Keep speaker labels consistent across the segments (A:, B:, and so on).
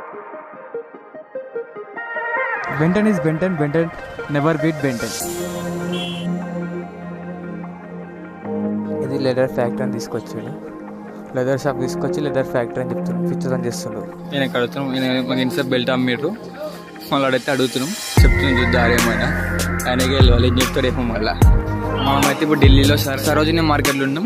A: Ben Ten is Benton Benton never beat Benton ఇది leather factory అని తీసుకొచ్చాడు లెదర్ షాప్ తీసుకొచ్చి లెదర్ ఫ్యాక్టరీ అని చెప్తున్నాడు పిక్చర్స్ అని చేస్తుండ్రు
B: నేను ఇక్కడ అడుగుతున్నాం నేను మాకు ఇన్సేపు బెల్ట్ అమ్మిర్రు మళ్ళీ అడిగితే అడుగుతున్నాం చెప్తుంది దారి ఏమైనా ఆయనకి వెళ్ళి ఏం చెప్తారు రేపు మళ్ళీ మనమైతే ఇప్పుడు ఢిల్లీలో సర సరోజిని మార్కెట్లో ఉన్నాం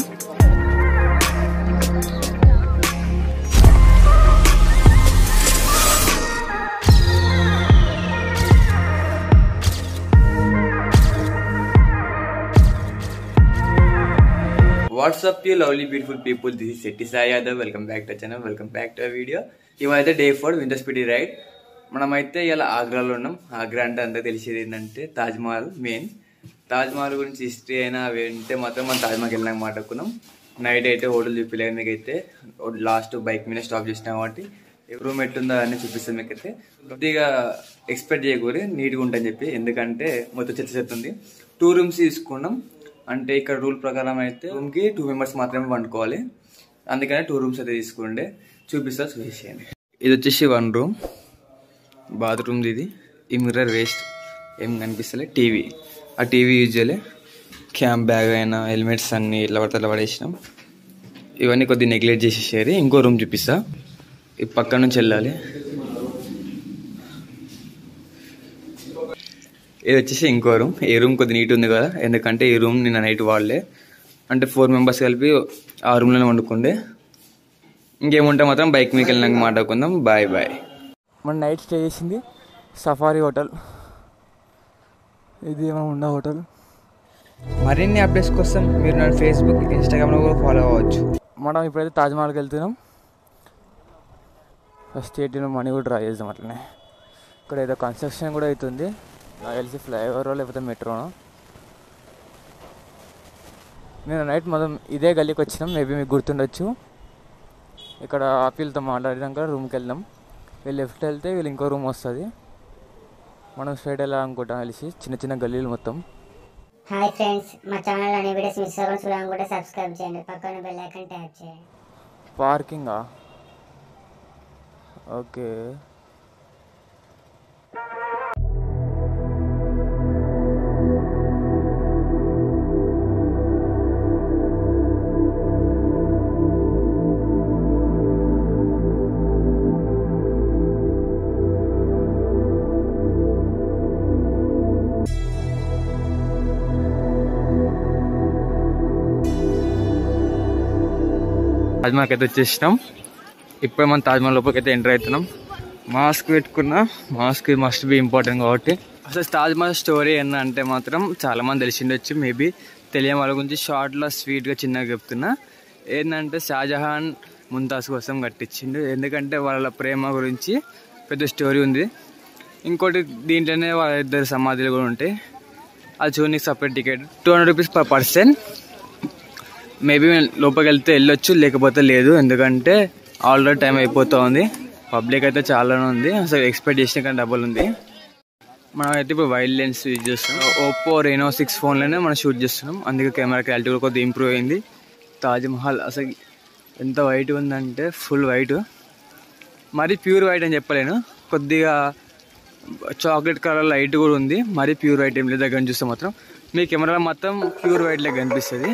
B: what's up you lovely beautiful people this is Shetty Sai Yadav welcome back to channel welcome back to video ఇవైతే day four winter speed ride మనమైతే ఇలా ఆగ్రాలో ఉన్నాం ఆగ్రా అంటే అంతా తెలిసేది ఏంటంటే తాజ్మహల్ మెయిన్ తాజ్మహల్ గురించి హిస్టరీ అయినా అవి ఉంటే మాత్రం మనం తాజ్మహల్కి వెళ్ళినాక మాట్లాడుకున్నాం నైట్ అయితే హోటల్ చూపించలేదు మీకైతే లాస్ట్ బైక్ మీద స్టాప్ చేసినాం కాబట్టి రూమ్ ఎట్టుందో అని చూపిస్తాం మీకైతే కొద్దిగా ఎక్స్పెక్ట్ చేయకూరి నీట్గా ఉంటుందని చెప్పి ఎందుకంటే మొత్తం చెత్త చెత్త ఉంది టూ రూమ్స్ తీసుకున్నాం అంటే ఇక్కడ రూల్ ప్రకారం అయితే రూమ్కి టూ మెంబర్స్ మాత్రమే వండుకోవాలి అందుకనే టూ రూమ్స్ అయితే తీసుకుండే చూపిస్తా చూసేయండి ఇది వచ్చేసి వన్ రూమ్ బాత్రూమ్ ఇది ఈ మిర్రర్ వేస్ట్ ఏం కనిపిస్తలే టీవీ ఆ టీవీ యూజ్ చేయలే క్యాంప్ బ్యాగ్ అయినా హెల్మెట్స్ అన్ని ఇట్లా పడితే అట్లా పడేసినాం ఇవన్నీ కొద్దిగా నెగ్లెక్ట్ చేసేసారు ఇంకో రూమ్ చూపిస్తా ఈ పక్క నుంచి వెళ్ళాలి ఇది వచ్చేసి ఇంకో రూమ్ ఈ రూమ్ కొద్ది నీట్ ఉంది కదా ఎందుకంటే ఈ రూమ్ నిన్న నైట్ వాడలే అంటే ఫోర్ మెంబర్స్ కలిపి ఆ రూమ్లోనే వండుకుండే ఇంకేముంటే మాత్రం బైక్ మీకు వెళ్ళినాక మాట్లాడుకుందాం బాయ్ బాయ్
A: మన నైట్ స్టే చేసింది సఫారీ హోటల్ ఇది మనం ఉన్న హోటల్
B: మరిన్ని అప్డేట్స్ కోసం మీరు నా ఫేస్బుక్ ఇన్స్టాగ్రామ్లో కూడా ఫాలో అవ్వచ్చు
A: మనం ఇప్పుడైతే తాజ్మహల్కి వెళ్తున్నాం ఫస్ట్ ఏటీఎం మనీ కూడా డ్రా చేద్దాం అట్లనే ఇక్కడ ఏదో కన్స్ట్రక్షన్ కూడా అవుతుంది నాకు తెలిసి ఫ్లైఓవర్ లేకపోతే మెట్రోనో నేను నైట్ మొత్తం ఇదే గల్లీకి వచ్చినాం మేబీ మీకు గుర్తుండొచ్చు ఇక్కడ ఆపిల్తో మాట్లాడినాక రూమ్కి వెళ్దాం వీళ్ళు లెఫ్ట్ వెళ్తే వీళ్ళు ఇంకో రూమ్ వస్తుంది మనం స్ట్రైట్ వెళ్ళాలనుకుంటాం కలిసి చిన్న చిన్న గల్లీలు మొత్తం
C: హాయ్ ఫ్రెండ్స్ మా ఛానల్ అనే వీడియోస్ మిస్ అవ్వకుండా చూడాలనుకుంటే సబ్స్క్రైబ్ చేయండి పక్కన బెల్ ఐకాన్ ట్యాప్ చేయండి
A: పార్కింగా ఓకే
B: తాజ్మహల్కి అయితే వచ్చేసినాం ఇప్పుడు మనం తాజ్మహల్ లోపలికి అయితే ఎంటర్ అవుతున్నాం మాస్క్ పెట్టుకున్నా మాస్క్ మస్ట్ బి ఇంపార్టెంట్ కాబట్టి అసలు తాజ్మహల్ స్టోరీ ఏంటంటే మాత్రం చాలా మంది తెలిసిండొచ్చు మేబీ తెలియని వాళ్ళ గురించి షార్ట్లో స్వీట్గా చిన్నగా చెప్తున్నా ఏంటంటే షాజహాన్ ముంతాజ్ కోసం కట్టించిండు ఎందుకంటే వాళ్ళ ప్రేమ గురించి పెద్ద స్టోరీ ఉంది ఇంకోటి దీంట్లోనే వాళ్ళ ఇద్దరు సమాధులు కూడా ఉంటాయి అది చూడడానికి separate ticket two hundred rupees per person maybe లోపలికి వెళ్తే వెళ్ళొచ్చు లేకపోతే లేదు ఎందుకంటే ఆల్రెడీ టైం అయిపోతూ ఉంది పబ్లిక్ అయితే చాలానే ఉంది అసలు ఎక్స్పెక్ట్ చేసిన కానీ డబుల్ ఉంది మనం అయితే ఇప్పుడు వైల్డ్ లెన్స్ యూజ్ చేస్తున్నాం ఓప్పో రెనో సిక్స్ ఫోన్లోనే మనం షూట్ చేస్తున్నాం అందుకే కెమెరా క్వాలిటీ కూడా కొద్దిగా ఇంప్రూవ్ అయింది తాజ్మహల్ అసలు ఎంత వైట్ ఉందంటే ఫుల్ వైట్ మరి ప్యూర్ వైట్ అని చెప్పలేను కొద్దిగా చాక్లెట్ కలర్ లైట్ కూడా ఉంది మరి ప్యూర్ వైట్ ఏం లేదు దగ్గర నుంచి చూస్తే మాత్రం మీ కెమెరాలో మొత్తం ప్యూర్ వైట్ లాగా కనిపిస్తుంది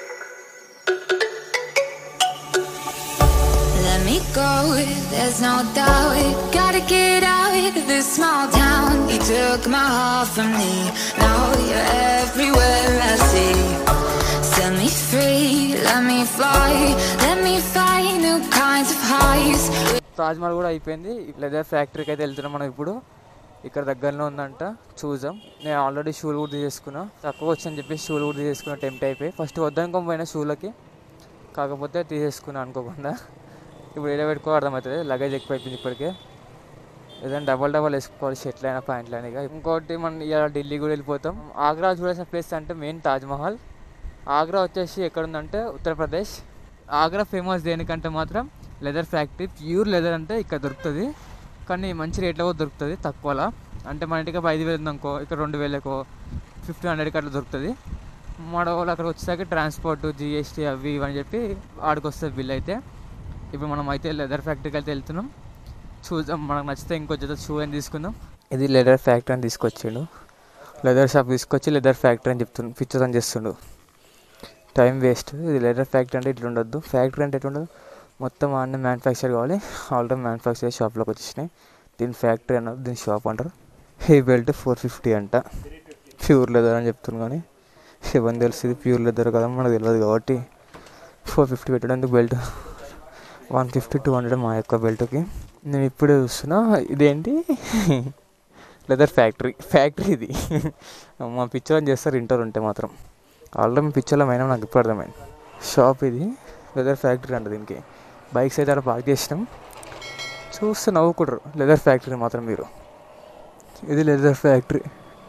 D: Let me go, there's no doubt. Gotta get out of this small town. You took my heart from me. Now you're everywhere I see. Set me free, let me fly. Let me find new kinds of highs.
A: Taj Mahal కూడా అయిపోయింది leather ఫ్యాక్టరీకి అయితే వెళ్తున్నాం మనం ఇప్పుడు ఇక్కడ దగ్గరలో ఉందంట చూద్దాం నేను ఆల్రెడీ షూలు కూడా తీసేసుకున్నా తక్కువ వచ్చని చెప్పి షూలు కూడా తీసేసుకున్నా టెంప్ట్ అయిపోయి ఫస్ట్ వద్దనుకోని పోయినా షూలకి కాకపోతే తీసేసుకున్నా అనుకోకుండా ఇప్పుడు ఏదో పెట్టుకో అర్థమవుతుంది లగేజ్ ఎక్కువ అయిపోయింది ఇప్పటికే ఏదైనా డబల్ డబల్ వేసుకోవాలి షర్ట్లు అయినా ప్యాంట్లు అయినా ఇక ఇంకోటి మనం ఇలా ఢిల్లీ కూడా వెళ్ళిపోతాం ఆగ్రా చూడాల్సిన ప్లేస్ అంటే మెయిన్ తాజ్మహల్ ఆగ్రా వచ్చేసి ఎక్కడ ఉందంటే ఉత్తరప్రదేశ్ ఆగ్రా ఫేమస్ దేనికంటే మాత్రం లెదర్ ఫ్యాక్టరీ ప్యూర్ లెదర్ అంటే ఇక్కడ దొరుకుతుంది కానీ మంచి రేట్లో కూడా దొరుకుతుంది తక్కువలా అంటే మన ఇంటికి ఐదు వేలు ఉందనుకో ఇక్కడ రెండు వేలకో ఫిఫ్టీన్ హండ్రెడ్కి అట్లా దొరుకుతుంది మన వాళ్ళు అక్కడ వచ్చేసరికి ట్రాన్స్పోర్ట్ జిఎస్టీ అవి ఇవి అని చెప్పి ఆడికి వస్తుంది బిల్ అయితే ఇప్పుడు మనం అయితే లెదర్ ఫ్యాక్టరీకి అయితే వెళ్తున్నాం చూద్దాం మనకు నచ్చితే ఇంకో జత షూ అని తీసుకుందాం ఇది లెదర్ ఫ్యాక్టరీ అని తీసుకొచ్చిండు లెదర్ షాప్ తీసుకొచ్చి లెదర్ ఫ్యాక్టరీ అని చెప్తుండు పిక్చర్ అని చేస్తుండు టైం వేస్ట్ ఇది లెదర్ ఫ్యాక్టరీ అంటే ఇట్లా ఉండొద్దు ఫ్యాక్టరీ అంటే ఎట్లా ఉండదు మొత్తం అన్నీ మ్యానుఫ్యాక్చర్ కావాలి ఆల్రెడీ మ్యానుఫ్యాక్చర్ షాప్లోకి వచ్చేసినాయి దీని ఫ్యాక్టరీ అన్నారు దీని షాప్ అంటారు ఈ బెల్ట్ ఫోర్ ఫిఫ్టీ అంట ప్యూర్ లెదర్ అని చెప్తున్నాను కానీ ఎవరిని తెలుసు ఇది ప్యూర్ లెదర్ కదా మనకు తెలియదు కాబట్టి ఫోర్ ఫిఫ్టీ పెట్టడానికి belt one fifty two hundred మా యొక్క బెల్ట్కి నేను ఇప్పుడే చూస్తున్నా ఇదేంటి లెదర్ ఫ్యాక్టరీ ఫ్యాక్టరీ ఇది మా పిక్చర్ చేస్తారు ఇంటర్ ఉంటే మాత్రం ఆల్రెడీ మీ పిక్చర్లో అయినా నాకు ఇప్పుడు అర్థమైంది షాప్ ఇది లెదర్ ఫ్యాక్టరీ అంట దీనికి బైక్స్ అయితే అక్కడ పార్క్ చేసినాం చూస్తే నవ్వుకుంటారు లెదర్ ఫ్యాక్టరీ మాత్రం మీరు ఇది లెదర్ ఫ్యాక్టరీ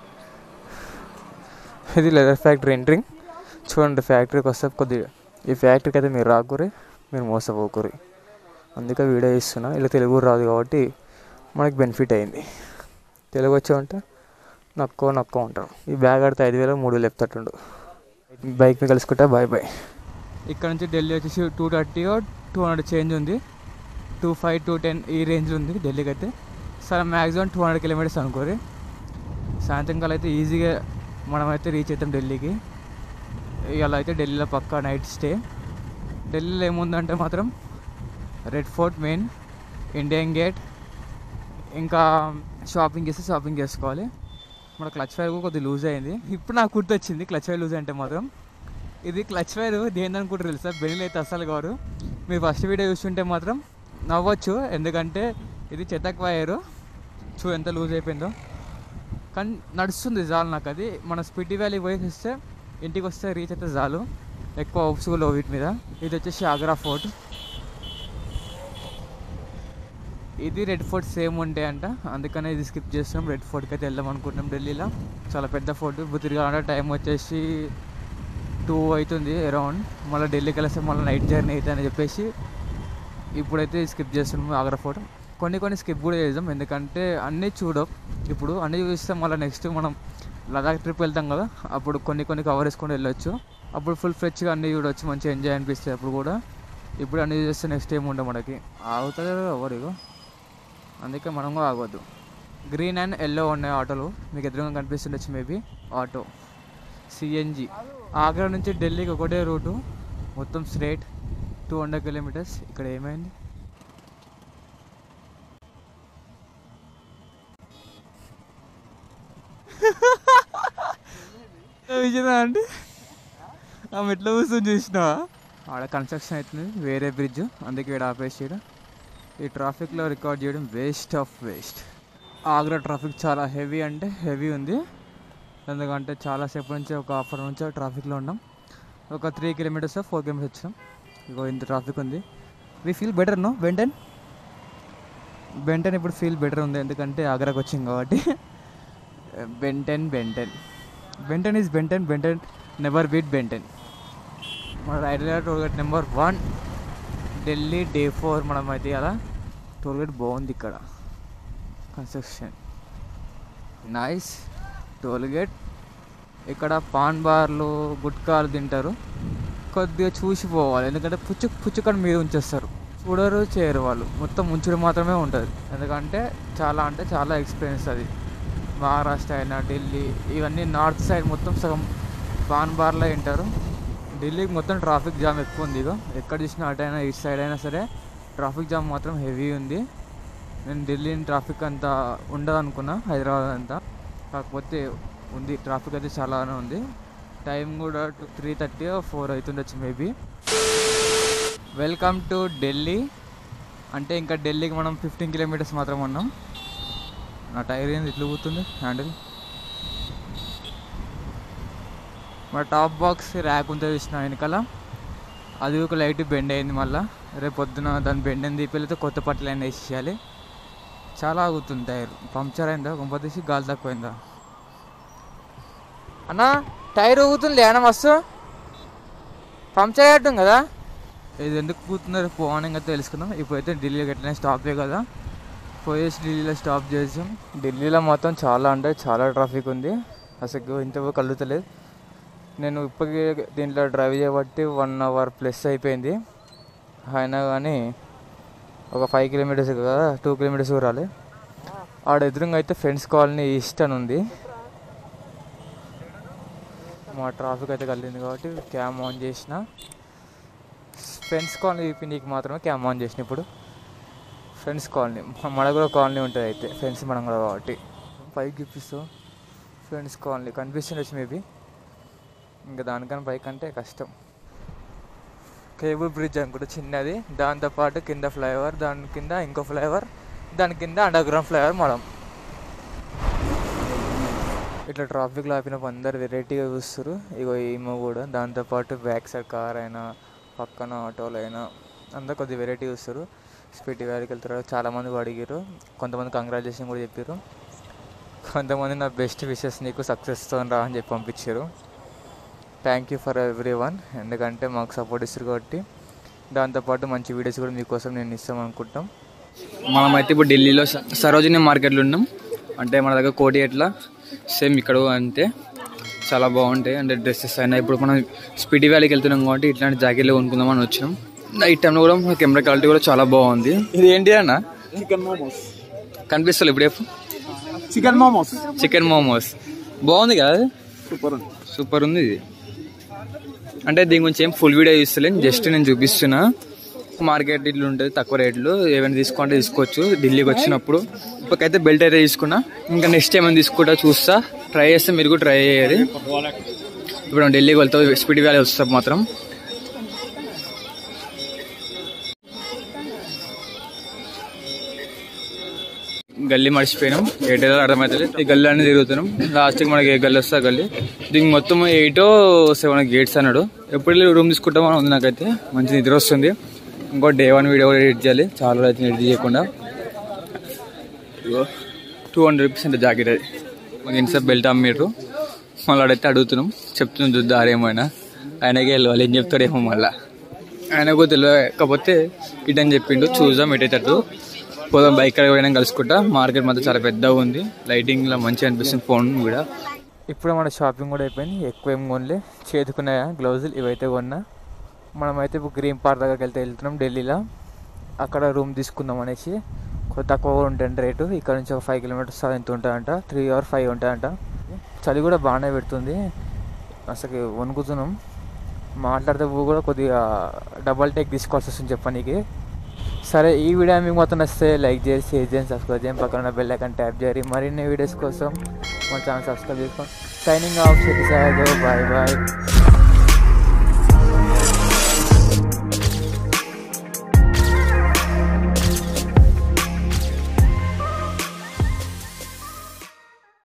A: ఇది లెదర్ ఫ్యాక్టరీ ఎంట్రింగ్ చూడండి ఫ్యాక్టరీకి వస్తే కొద్దిగా ఈ ఫ్యాక్టరీకి అయితే మీరు రాకూరి మీరు మోసపోకూరి అందుకే వీడియో ఇస్తున్నా ఇలా తెలుగు రాదు కాబట్టి మనకి బెనిఫిట్ అయింది తెలుగు వచ్చామంటే నక్కో నక్కో ఉంటారు ఈ బ్యాగ్ ఆడితే ఐదు వేలు మూడు వేలు చెప్తాడు బైక్ మీద కలుసుకుంటా బాయ్ బాయ్ ఇక్కడ నుంచి ఢిల్లీ వచ్చేసి two thirty two hundred change ఉంది టూ ఫైవ్ టూ టెన్ ఈ రేంజ్లో ఉంది ఢిల్లీకి అయితే సరే మ్యాక్సిమం టూ హండ్రెడ్ కిలోమీటర్స్ అనుకోరి సాయంత్రం కాలం అయితే ఈజీగా మనమైతే రీచ్ అవుతాం ఢిల్లీకి ఇవాళ అయితే ఢిల్లీలో పక్కా నైట్ స్టే ఢిల్లీలో ఏముందంటే మాత్రం Red Fort main Indian Gate ఇంకా షాపింగ్ చేస్తే షాపింగ్ చేసుకోవాలి మన క్లచ్ వైర్ కూడా కొద్దిగా లూజ్ అయింది ఇప్పుడు నాకు గుర్తొచ్చింది క్లచ్ వైర్ లూజ్ అంటే మాత్రం ఇది క్లచ్ వైర్ దేని అనుకుంటారు తెలుసా బెనిల్ అయితే అసలు కారు మీరు ఫస్ట్ వీడియో చూస్తుంటే మాత్రం నవ్వచ్చు ఎందుకంటే ఇది చెతక్ వైరు చూ ఎంత లూజ్ అయిపోయిందో కానీ నడుస్తుంది చాలు నాకు అది మన స్పిటి వ్యాలీ పోయి వస్తే ఇంటికి వస్తే రీచ్ అయితే చాలు ఎక్కువ హోప్స్ కూడా లేవు వీటి మీద ఇది వచ్చేసి ఆగ్రా ఫోర్ట్ ఇది రెడ్ ఫోర్ట్ సేమ్ ఉంటాయి అంట అందుకనే ఇది స్కిప్ చేస్తున్నాం రెడ్ ఫోర్ట్కి అయితే వెళ్దాం అనుకుంటున్నాం ఢిల్లీలో చాలా పెద్ద ఫోర్ట్ ఇప్పుడు తిరగాలంటే టైం వచ్చేసి టూ అవుతుంది అరౌండ్ మళ్ళీ ఢిల్లీకి వెళ్ళేస్తే మళ్ళీ నైట్ జర్నీ అవుతుంది అని చెప్పేసి ఇప్పుడైతే స్కిప్ చేస్తున్నాం ఆగ్రా ఫోర్ట్ కొన్ని కొన్ని స్కిప్ కూడా చేద్దాం ఎందుకంటే అన్నీ చూడం ఇప్పుడు అన్నీ చూస్తే మళ్ళీ నెక్స్ట్ మనం లదాఖ్ ట్రిప్ వెళ్తాం కదా అప్పుడు కొన్ని కొన్ని కవర్ చేసుకొని వెళ్ళొచ్చు అప్పుడు ఫుల్ ఫ్రెష్గా అన్నీ చూడొచ్చు మంచిగా ఎంజాయ్ అనిపిస్తాయి అప్పుడు కూడా ఇప్పుడు అన్నీ చూస్తే నెక్స్ట్ ఏం ఉండవు మనకి ఆగుతుంది ఎవరు ఇగో అందుకే మనం కూడా ఆగొద్దు గ్రీన్ అండ్ ఎల్లో ఉన్నాయి ఆటోలు మీకు ఎదురుగా కనిపిస్తుండొచ్చు మేబీ ఆటో సిఎన్జి ఆగ్రా నుంచి ఢిల్లీకి ఒకటే రూటు మొత్తం స్ట్రేట్ టూ హండ్రెడ్ కిలోమీటర్స్ ఇక్కడ ఏమైంది విజయనా అంటే ఆమె ఎట్లా కూర్చొని చూసినావా ఆడ కన్స్ట్రక్షన్ అవుతుంది వేరే బ్రిడ్జ్ అందుకే ఇక్కడ ఆపేసాడు ఈ ట్రాఫిక్లో రికార్డ్ చేయడం waste of waste Agra traffic చాలా హెవీ అంటే హెవీ ఉంది ఎందుకంటే చాలాసేపు నుంచి ఒక హాఫ్ అవర్ నుంచి ట్రాఫిక్లో ఉన్నాం ఒక త్రీ కిలోమీటర్స్ ఫోర్ కిలోమీటర్స్ వచ్చాం ఇగో ఇంత ట్రాఫిక్ ఉంది we feel better no Ben Ten Ben Ten ఇప్పుడు ఫీల్ బెటర్ ఉంది ఎందుకంటే ఆగ్రాకి వచ్చింది కాబట్టి Ben Ten Ben Ten Ben Ten is Ben Ten Ben Ten never beat Ben Ten మన railway toll gate number one Delhi day four మనం అయితే కదా టోల్గేట్ బాగుంది ఇక్కడ కన్స్ట్రక్షన్ నైస్ టోల్గేట్ ఇక్కడ పాన్ బార్లు గుట్కాలు తింటారు కొద్దిగా చూసి పోవాలి ఎందుకంటే పుచ్చు పుచ్చుకొని మీద ఉంచేస్తారు చూడరు చేయరు వాళ్ళు మొత్తం ఉంచడం మాత్రమే ఉంటుంది ఎందుకంటే చాలా అంటే చాలా ఎక్స్పీరియన్స్ అది మహారాష్ట్ర అయినా ఢిల్లీ ఇవన్నీ నార్త్ సైడ్ మొత్తం సగం పాన్ బార్లో తింటారు ఢిల్లీకి మొత్తం ట్రాఫిక్ జామ్ ఎక్కువ ఉంది ఇక ఎక్కడ చూసినా అటు అయినా ఇటు సైడ్ అయినా సరే ట్రాఫిక్ జామ్ మాత్రం హెవీ ఉంది నేను ఢిల్లీ ట్రాఫిక్ అంత ఉండదు అనుకున్నా హైదరాబాద్ అంతా కాకపోతే ఉంది ట్రాఫిక్ అయితే చాలానే ఉంది టైం కూడా త్రీ థర్టీ ఫోర్ అవుతుండొచ్చు మేబీ వెల్కమ్ టు ఢిల్లీ అంటే ఇంకా ఢిల్లీకి మనం ఫిఫ్టీన్ కిలోమీటర్స్ మాత్రం ఉన్నాం నా టైర్ ఏంది ఇట్లా పోతుంది హ్యాండిల్ మా టాప్ బాక్స్ ర్యాక్ ఉంటుంది చూసిన వెనకాల అది ఒక లైట్ బెండ్ అయింది మళ్ళీ రేపు పొద్దున దాన్ని బెండ్ అని తీపితే కొత్త పట్ల అయినా వేసేయాలి చాలా ఆగుతుంది టైర్ పంక్చర్ అయిందా కొంపతీసి గాలి తక్కువైందా అన్నా టైర్ ఊగుతుంది అన్న మస్తు పంక్చర్ అయ్యట్టుంది కదా ఇది ఎందుకు కూతుందో రేపు పోవాలని కదా తెలుసుకుందాం ఇప్పుడైతే ఢిల్లీకి ఎట్లయినా స్టాపే కదా పోయేసి ఢిల్లీలో స్టాప్ చేసాం ఢిల్లీలో మొత్తం చాలా అంటే చాలా ట్రాఫిక్ ఉంది అసలు ఇంత కలుగుతలేదు నేను ఇప్పటికే దీంట్లో డ్రైవ్ చేయబట్టి వన్ అవర్ ప్లస్ అయిపోయింది అయినా కానీ ఒక ఫైవ్ కిలోమీటర్స్ కదా టూ కిలోమీటర్స్ కూడా రాలే ఆడ ఎదురుగా అయితే ఫ్రెండ్స్ కాలనీ ఈస్ట్ అని ఉంది మా ట్రాఫిక్ అయితే కలిగింది కాబట్టి క్యామ్ ఆన్ చేసిన ఫ్రెండ్స్ కాలనీ నీకు మాత్రమే క్యామ్ ఆన్ చేసిన ఇప్పుడు ఫ్రెండ్స్ కాలనీ మడగడ కాలనీ ఉంటుంది అయితే ఫ్రెండ్స్ మడంగడ కాబట్టి పైకి చూపిస్తావు ఫ్రెండ్స్ కాలనీ కనిపిస్తుండొచ్చు మేబీ ఇంకా దానికన్నా పైకి అంటే కష్టం కేబుల్ బ్రిడ్జ్ అనుకుంటా చిన్నది దాంతోపాటు కింద ఫ్లైఓవర్ దాని కింద ఇంకో ఫ్లైఓవర్ దాని కింద అండర్ గ్రౌండ్ ఫ్లైఓవర్ మడం ఇట్లా ట్రాఫిక్లో ఆపినప్పుడు అందరు వెరైటీగా చూస్తారు ఇగో ఏమో కూడా దాంతోపాటు బ్యాక్ సైడ్ కార్ అయినా పక్కన ఆటోలు అయినా అందరు కొద్దిగా వెరైటీ చూస్తారు స్పీడ్ వ్యాలీకి వెళ్తారు చాలామంది అడిగారు కొంతమంది కంగ్రాచులేషన్ కూడా చెప్పారు కొంతమంది నా బెస్ట్ విషెస్ నీకు సక్సెస్తో రా అని చెప్పి పంపించారు thank you for everyone ఎందుకంటే మాకు సపోర్ట్ ఇస్తారు కాబట్టి దాంతోపాటు మంచి వీడియోస్ కూడా మీకోసం నేను ఇస్తాం అనుకుంటాం
B: మనమైతే ఇప్పుడు ఢిల్లీలో స- సరోజిని మార్కెట్లో ఉన్నాం అంటే మన దగ్గర కోటి ఎట్లా సేమ్ ఇక్కడ అంతే చాలా బాగుంటాయి అంటే డ్రెస్సెస్ అయినా ఇప్పుడు మనం స్పీడ్ వ్యాలీకి వెళ్తున్నాం కాబట్టి ఇట్లాంటి జాకెట్లు కొనుక్కుందామని వచ్చినాం నైట్ టైంలో కూడా మన కెమెరా క్వాలిటీ కూడా చాలా బాగుంది ఇది ఏంటి అన్న
E: చికెన్ మోమోస్
B: కనిపిస్తుంది ఇప్పుడు చెప్పు
E: చికెన్ మోమోస్
B: చికెన్ మోమోస్ బాగుంది కదా అది?
E: సూపర్ ఉంది
B: సూపర్ ఉంది ఇది అంటే దీని గురించి ఏం ఫుల్ వీడియో ఇస్తలేను జస్ట్ నేను చూపిస్తున్నా మార్కెట్ ఇట్లా ఉంటుంది తక్కువ రేట్లు ఏమైనా తీసుకుంటే తీసుకోవచ్చు ఢిల్లీకి వచ్చినప్పుడు ఇప్పటికైతే బెల్ట్ అయితే తీసుకున్నా ఇంకా నెక్స్ట్ ఏమైనా తీసుకుంటా చూస్తా ట్రై చేస్తే మీరు కూడా ట్రై చేయాలి ఇప్పుడు మనం ఢిల్లీకి వెళ్తాం స్పీడ్ వ్యాలీ వస్తాం మాత్రం గల్లీ మర్చిపోయినాం ఎయిట్ ఏదో అర్థమవుతుంది ఈ గల్లీ అనేది తిరుగుతున్నాం లాస్ట్కి మనకి ఏ గల్లీ వస్తే ఆ గల్లీ దీనికి మొత్తం ఎయిట్ సెవెన్ గేట్స్ అన్నాడు ఎప్పుడు వెళ్ళి రూమ్ తీసుకుంటామని ఉంది నాకైతే మంచి నిద్ర వస్తుంది ఇంకో డే వన్ వీడియో కూడా ఎడిట్ చేయాలి చాలా రోజులు అయితే ఎడిట్ చేయకుండా టూ హండ్రెడ్ రూపీస్ అంటే జాకెట్ అది మాకు ఇన్సెప్ బెల్ట్ అమ్మిర్రు మళ్ళీ అడిగితే అడుగుతున్నాం చెప్తున్నాం చూద్దారేమైనా ఆయనకే వెళ్ళాలి ఏం చెప్తాడేమో మళ్ళీ ఆయనకు తెలియకపోతే ఇటని చెప్పిండు చూద్దాం ఎటైతే పోదాం బైక్ కాడికి పోయినా కలుసుకుంటా మార్కెట్ మాత్రం చాలా పెద్దగా ఉంది లైటింగ్ లా మంచిగా అనిపిస్తుంది ఫోన్ కూడా
A: ఇప్పుడు మన షాపింగ్ కూడా అయిపోయింది ఎక్కువ ఏం కొనలే చేతుకున్న గ్లౌజులు ఇవైతే కొన్నా మనమైతే ఇప్పుడు గ్రీన్ పార్క్ దగ్గరికి వెళ్తే వెళ్తున్నాం ఢిల్లీలో అక్కడ రూమ్ తీసుకుందాం అనేసి కొద్ది తక్కువ ఉంటుంది రేటు ఇక్కడ నుంచి ఒక ఫైవ్ కిలోమీటర్స్ ఎంత ఉంటుందంట త్రీ ఆర్ ఫైవ్ ఉంటాయంట చలి కూడా బాగానే పెడుతుంది అసలు వణుకుతున్నాం మాట్లాడితే కూడా కొద్దిగా డబల్ టేక్ తీసుకోవాల్సి వస్తుంది చెప్పనీకి సరే ఈ వీడియో మీకు మొత్తం నచ్చితే లైక్ చేసి షేర్ చేయండి సబ్స్క్రైబ్ చేయండి పక్కన బెల్ ఐకాన్ ట్యాప్ చేయండి మరిన్ని వీడియోస్ కోసం మన ఛానల్ సబ్స్క్రైబ్ చేసుకోండి సైనింగ్ ఆఫ్ బాయ్ బాయ్